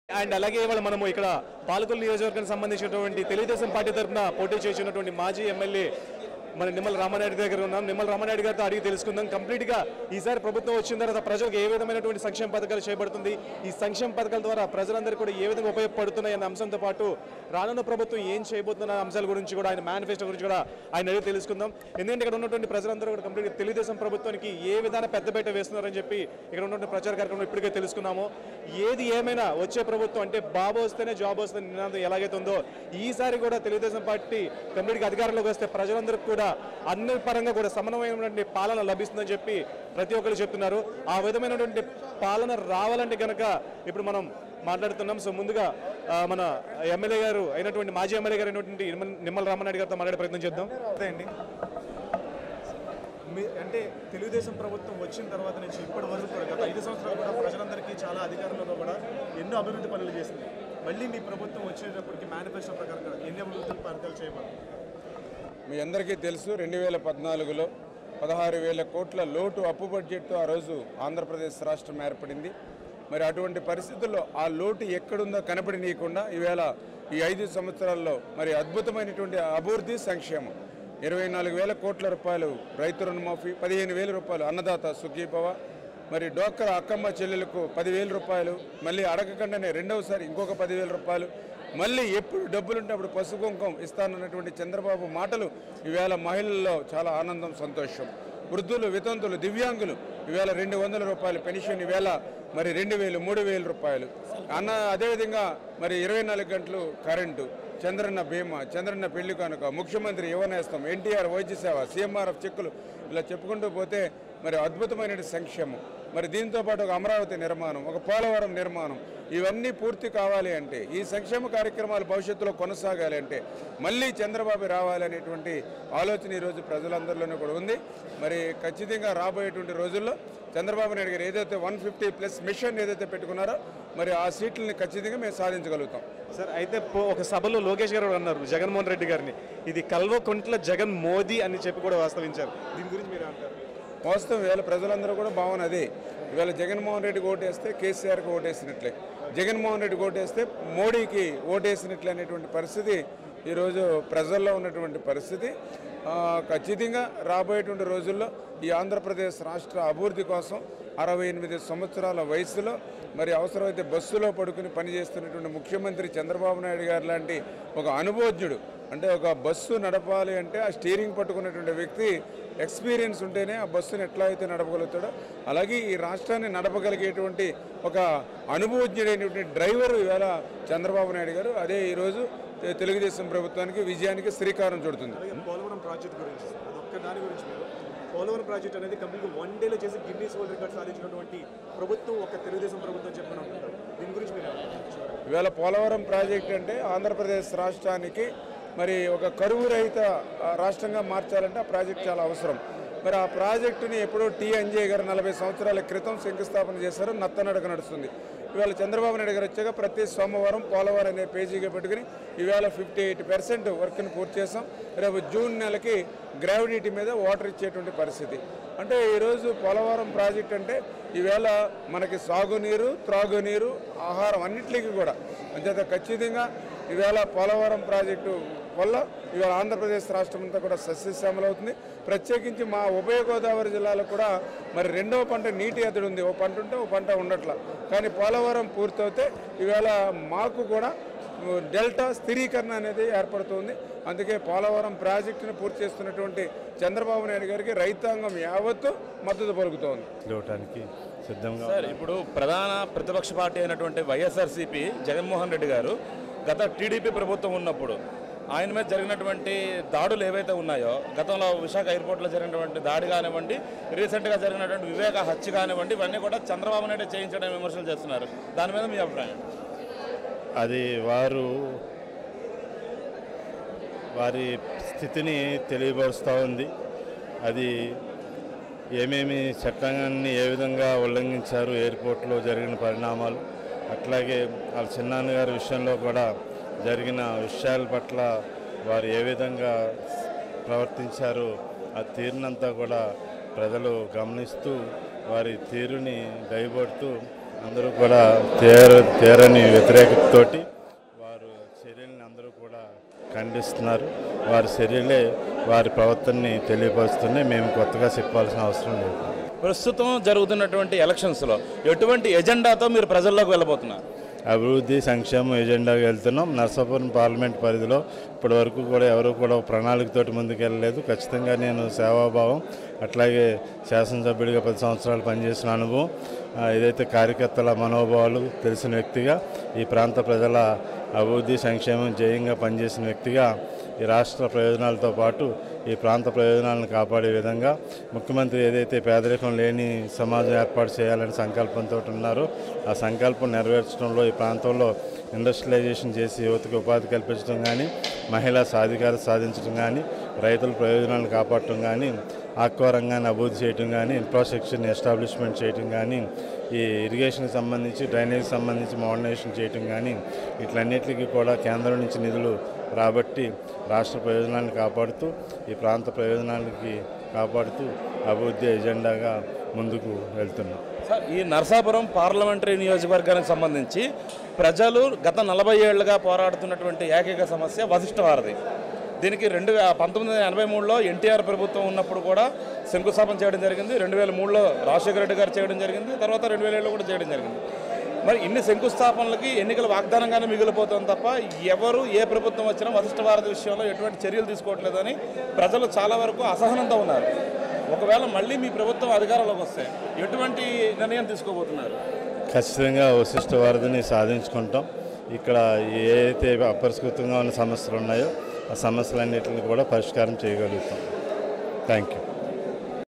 And అలాగే ఇవాళ మనము ఇక్కడ పాలకొల్లు నియోజకవర్గానికి సంబంధించినటువంటి తెలుగుదేశం పార్టీ తరఫున పోటీ చేసినటువంటి మాజీ ఎమ్మెల్యే మన నిమ్మల రామానాయుడు దగ్గర ఉన్నాం నిమ్మల రామానాయుడు గారితో అడిగి తెలుసుకుందాం కంప్లీట్ గా ఈసారి ప్రభుత్వం వచ్చిన తర్వాత ప్రజలకు ఏ విధమైనటువంటి సంక్షేమ పథకాలు చేయబడుతుంది ఈ సంక్షేమ పథకాల ద్వారా ప్రజలందరూ కూడా ఏ విధంగా ఉపయోగపడుతున్నాయి అన్న అంశంతో పాటు రానున్న ప్రభుత్వం ఏం చేయబోతున్న అంశాల గురించి కూడా ఆయన మేనిఫెస్టో గురించి కూడా ఆయన అడిగి తెలుసుకుందాం ఎందుకంటే ఇక్కడ ఉన్నటువంటి ప్రజలందరూ కూడా కంప్లీట్ తెలుగుదేశం ప్రభుత్వానికి ఏ విధాన పెద్దపేట వేస్తున్నారని చెప్పి ఇక్కడ ఉన్నటువంటి ప్రచార కార్యక్రమం ఇప్పటికే తెలుసుకున్నాము ఏది ఏమైనా వచ్చే ప్రభుత్వం అంటే బాబు వస్తేనే జాబ్ వస్తే నినాదం ఎలాగైతే ఉందో ఈసారి కూడా తెలుగుదేశం పార్టీ కంప్లీట్గా అధికారంలోకి వస్తే ప్రజలందరికీ కూడా అన్ని పరంగా కూడా సమన్వయమైనటువంటి పాలన లభిస్తుందని చెప్పి ప్రతి ఒక్కరు చెప్తున్నారు ఆ విధమైనటువంటి పాలన రావాలంటే కనుక ఇప్పుడు మనం మాట్లాడుతున్నాం సో ముందుగా ఆ, మన ఎమ్మెల్యే గారు అయినటువంటి మాజీ ఎమ్మెల్యే గారు అయినటువంటి నిమ్మల నిమ్మల రామనాయుడు గారితో మాట్లాడే ప్రయత్నం చేద్దాం అదే అండి మీ- అంటే తెలుగుదేశం ప్రభుత్వం వచ్చిన తర్వాత నుంచి ఇప్పటి వరకు కూడా గత ఐదు సంవత్సరాలు కూడా ప్రజలందరికీ చాలా అధికారంలో కూడా ఎన్నో అభివృద్ధి పనులు చేసింది మళ్ళీ మీ ప్రభుత్వం వచ్చేటప్పటికి మేనిఫెస్టో ప్రకారం కూడా ఎన్ని అభివృద్ధి పథకాలు చేయబోతుంది మీ అందరికీ తెలుసు రెండు వేల పద్నాలుగులో పదహారు వేల కోట్ల లోటు అప్పు బడ్జెట్తో ఆ రోజు ఆంధ్రప్రదేశ్ రాష్ట్రం ఏర్పడింది మరి అటువంటి పరిస్థితుల్లో ఆ లోటు ఎక్కడుందో కనపడనీయకుండా ఈవేళ ఈ ఐదు సంవత్సరాల్లో మరి అద్భుతమైనటువంటి అభివృద్ధి సంక్షేమం ఇరవై నాలుగు వేల కోట్ల రూపాయలు రైతు రుణమాఫీ పదిహేను వేల రూపాయలు అన్నదాత సుఖీభవ మరి డోక్రా అక్కమ్మ చెల్లెలకు పదివేల రూపాయలు మళ్ళీ అడగకుండానే రెండవసారి ఇంకొక పదివేల రూపాయలు మళ్ళీ ఎప్పుడు డబ్బులుంటే అప్పుడు పసుపు కుంకం ఇస్తానన్నటువంటి చంద్రబాబు మాటలు ఈవేళ మహిళల్లో చాలా ఆనందం సంతోషం వృద్ధులు వితంతులు దివ్యాంగులు ఈవేళ రెండు వందల రూపాయలు పెన్షన్ ఈవేళ మరి రెండు వేలు మూడు వేల రూపాయలు అన్న అదేవిధంగా మరి ఇరవై నాలుగు గంటలు కరెంటు చంద్రన్న బీమా చంద్రన్న పెళ్లి కానుక ముఖ్యమంత్రి యువనేస్తం ఎన్టీఆర్ వైద్య సేవ సీఎంఆర్ఎఫ్ చెక్కులు ఇలా చెప్పుకుంటూ పోతే మరి అద్భుతమైన సంక్షేమం మరి దీంతో పాటు ఒక అమరావతి నిర్మాణం ఒక పోలవరం నిర్మాణం ఇవన్నీ పూర్తి కావాలి అంటే ఈ సంక్షేమ కార్యక్రమాలు భవిష్యత్తులో కొనసాగాలి అంటే మళ్ళీ చంద్రబాబు రావాలి అనేటువంటి ఆలోచన ఈరోజు ప్రజలందరిలోనూ కూడా ఉంది మరి ఖచ్చితంగా రాబోయేటువంటి రోజుల్లో చంద్రబాబు నాయుడు గారు ఏదైతే వన్ ఫిఫ్టీ ప్లస్ మిషన్ ఏదైతే పెట్టుకున్నారో మరి ఆ సీట్లని ఖచ్చితంగా మేము సాధించగలుగుతాం సార్ అయితే పో- ఒక సభలో లోకేష్ గారు కూడా అన్నారు జగన్మోహన్ రెడ్డి గారిని ఇది కల్వకుంట్ల జగన్ మోదీ అని చెప్పి కూడా వాస్తవించారు దీని గురించి మీరు అంటారు వాస్తవం ఇవాళ ప్రజలందరూ కూడా భావన అదే ఇవాళ జగన్మోహన్ రెడ్డికి ఓటేస్తే కేసీఆర్కి ఓటేసినట్లే జగన్మోహన్ రెడ్డికి ఓటేస్తే మోడీకి ఓటేసినట్లే అనేటువంటి పరిస్థితి ఈరోజు ప్రజల్లో ఉన్నటువంటి పరిస్థితి ఆ, ఖచ్చితంగా రాబోయేటువంటి రోజుల్లో ఈ ఆంధ్రప్రదేశ్ రాష్ట్ర అభివృద్ధి కోసం అరవై ఎనిమిది సంవత్సరాల వయసులో మరి అవసరమైతే బస్సులో పడుకుని పనిచేస్తున్నటువంటి ముఖ్యమంత్రి చంద్రబాబు నాయుడు గారు లాంటి ఒక అనుభవజ్ఞుడు అంటే ఒక బస్సు నడపాలి అంటే ఆ స్టీరింగ్ పట్టుకున్నటువంటి వ్యక్తి ఎక్స్పీరియన్స్ ఉంటేనే ఆ బస్సును ఎట్లా అయితే నడపగలుగుతాడో అలాగే ఈ రాష్ట్రాన్ని నడపగలిగేటువంటి ఒక అనుభవజ్ఞుడైనటువంటి డ్రైవర్ ఇవాళ చంద్రబాబు నాయుడు గారు అదే ఈరోజు తె- తెలుగుదేశం ప్రభుత్వానికి విజయానికి శ్రీకారం చుడుతుంది అలాగే పోలవరం ప్రాజెక్ట్ గురించి అదొక్క దాని గురించి మీరు పోలవరం ప్రాజెక్ట్ అనేది కంప్లీట్గా వన్ డేలో చేసి గిన్నీస్ వరల్డ్ రికార్డ్ సాధించినటువంటి ప్రభుత్వం ఒక తెలుగుదేశం ప్రభుత్వం చెప్పని అనుకుంటారు దీని గురించి మీరు ఏమంటారు? ఇవాళ పోలవరం ప్రాజెక్ట్ అంటే ఆంధ్రప్రదేశ్ రాష్ట్రానికి మరి ఒక కరువు రహిత ఆ, రాష్ట్రంగా మార్చాలంటే ఆ ప్రాజెక్ట్ చాలా అవసరం మరి ఆ ప్రాజెక్టుని ఎప్పుడో టీ అంజయ్ గారు నలభై సంవత్సరాల క్రితం శంకుస్థాపన చేశారు నత్తనడక నడుస్తుంది ఇవాళ చంద్రబాబు నాయుడు గారు వచ్చాక ప్రతి సోమవారం పోలవరం అనే పేజీగా పెట్టుకుని ఇవాళ ఫిఫ్టీ ఎయిట్ పర్సెంట్ వర్క్ని పూర్తి చేసాం రేపు జూన్ నెలకి గ్రావిడిటీ మీద వాటర్ ఇచ్చేటువంటి పరిస్థితి అంటే ఈరోజు పోలవరం ప్రాజెక్ట్ అంటే ఈవేళ మనకి సాగునీరు త్రాగునీరు ఆహారం అన్నిటికీ కూడా అంచేత ఖచ్చితంగా ఈవేళ పోలవరం ప్రాజెక్టు వల్ల ఇవాళ ఆంధ్రప్రదేశ్ రాష్ట్రం అంతా కూడా సస్యశ్యామలవుతుంది ప్రత్యేకించి మా ఉభయ గోదావరి జిల్లాలో కూడా మరి రెండవ పంట నీటి ఎదుడు ఉంది ఓ పంట ఉంటే ఓ పంట ఉండట్ల కానీ పోలవరం పూర్తవుతే ఈవేళ మాకు కూడా డెల్టా స్థిరీకరణ అనేది ఏర్పడుతుంది అందుకే పోలవరం ప్రాజెక్టును పూర్తి చేస్తున్నటువంటి చంద్రబాబు నాయుడు గారికి రైతాంగం యావత్తు మద్దతు పలుకుతోంది ఇవ్వటానికి సిద్ధంగా సార్ ఇప్పుడు ప్రధాన ప్రతిపక్ష పార్టీ అయినటువంటి వైఎస్ఆర్సీపీ జగన్మోహన్ రెడ్డి గారు గత టీడీపీ ప్రభుత్వం ఉన్నప్పుడు ఆయన మీద జరిగినటువంటి దాడులు ఏవైతే ఉన్నాయో గతంలో విశాఖ ఎయిర్పోర్ట్లో జరిగినటువంటి దాడి కానివ్వండి రీసెంట్గా జరిగినటువంటి వివేక హత్య కానివ్వండి ఇవన్నీ కూడా చంద్రబాబు నాయుడు చేయించడం విమర్శలు చేస్తున్నారు దాని మీద మీ అభిప్రాయం అది వారు వారి స్థితిని తెలియపరుస్తూ ఉంది అది ఏమేమి చట్టాన్ని ఏ విధంగా ఉల్లంఘించారు ఎయిర్పోర్ట్లో జరిగిన పరిణామాలు అట్లాగే వాళ్ళ చిన్నాన్న గారి విషయంలో కూడా జరిగిన విషయాల పట్ల వారు ఏ విధంగా ప్రవర్తించారో ఆ తీరునంతా కూడా ప్రజలు గమనిస్తూ వారి తీరుని దయబడుతూ అందరూ కూడా తీర తీరని వ్యతిరేకతతోటి వారు చర్యల్ని అందరూ కూడా ఖండిస్తున్నారు వారి చర్యలే వారి ప్రవర్తనని తెలియపరుస్తున్నాయి మేము కొత్తగా చెప్పాల్సిన అవసరం లేదు ప్రస్తుతం జరుగుతున్నటువంటి ఎలక్షన్స్లో ఎటువంటి ఎజెండాతో మీరు ప్రజల్లోకి వెళ్ళబోతున్నారు అభివృద్ధి సంక్షేమం ఎజెండాగా వెళ్తున్నాం నర్సాపురం పార్లమెంట్ పరిధిలో ఇప్పటి వరకు కూడా ఎవరు కూడా ఒక ప్రణాళికతోటి ముందుకెళ్ళలేదు ఖచ్చితంగా నేను సేవాభావం అట్లాగే శాసనసభ్యుడిగా పది సంవత్సరాలు పనిచేసిన అనుభవం ఆ, ఏదైతే కార్యకర్తల మనోభావాలు తెలిసిన వ్యక్తిగా ఈ ప్రాంత ప్రజల అభివృద్ధి సంక్షేమం జయంగా పనిచేసిన వ్యక్తిగా ఈ రాష్ట్ర ప్రయోజనాలతో పాటు ఈ ప్రాంత ప్రయోజనాలను కాపాడే విధంగా ముఖ్యమంత్రి ఏదైతే పేదరికం లేని సమాజం ఏర్పాటు చేయాలని సంకల్పంతో ఉన్నారో ఆ సంకల్పం నెరవేర్చడంలో ఈ ప్రాంతంలో ఇండస్ట్రియలైజేషన్ చేసి యువతకు ఉపాధి కల్పించడం కానీ మహిళా సాధికారత సాధించడం కానీ రైతుల ప్రయోజనాలను కాపాడటం కానీ ఆక్వా రంగాన్ని అభివృద్ధి చేయడం కానీ ఇన్ఫ్రాస్ట్రక్చర్ని ఎస్టాబ్లిష్మెంట్ చేయడం కానీ ఈ ఇరిగేషన్కి సంబంధించి డ్రైనేజ్కి సంబంధించి మోడర్నైజేషన్ చేయడం కానీ వీటిలన్నిటికీ కూడా కేంద్రం నుంచి నిధులు రాబట్టి రాష్ట్ర ప్రయోజనాలను కాపాడుతూ ఈ ప్రాంత ప్రయోజనాలకి కాపాడుతూ అభివృద్ధి ఎజెండాగా ముందుకు వెళ్తున్నాం సార్ ఈ నరసాపురం పార్లమెంటరీ నియోజకవర్గానికి సంబంధించి ప్రజలు గత నలభై ఏళ్లుగా పోరాడుతున్నటువంటి ఏకైక సమస్య వశిష్ఠ వారధి దీనికి రెండు వే- పంతొమ్మిది వందల ఎనభై మూడులో ఎన్టీఆర్ ప్రభుత్వం ఉన్నప్పుడు కూడా శంకుస్థాపన చేయడం జరిగింది రెండు వేల మూడులో రాజశేఖర రెడ్డి గారు చేయడం జరిగింది తర్వాత రెండు వేల ఏడులో కూడా చేయడం జరిగింది మరి ఇన్ని శంకుస్థాపనలకి ఎన్నికల వాగ్దానంగానే మిగిలిపోతుంది తప్ప ఎవరు ఏ ప్రభుత్వం వచ్చినా వశిష్ఠ భారతి విషయంలో ఎటువంటి చర్యలు తీసుకోవట్లేదని ప్రజలు చాలా వరకు అసహనంతో ఉన్నారు ఒకవేళ మళ్ళీ మీ ప్రభుత్వం అధికారంలోకి వస్తే ఎటువంటి నిర్ణయం తీసుకోబోతున్నారు ఖచ్చితంగా వశిష్ఠ వారధిని సాధించుకుంటాం ఇక్కడ ఏదైతే అపరిష్కృతంగా ఉన్న సమస్యలు ఉన్నాయో ఆ సమస్యలన్నింటిని కూడా పరిష్కారం చేయగలుగుతాం థ్యాంక్ యూ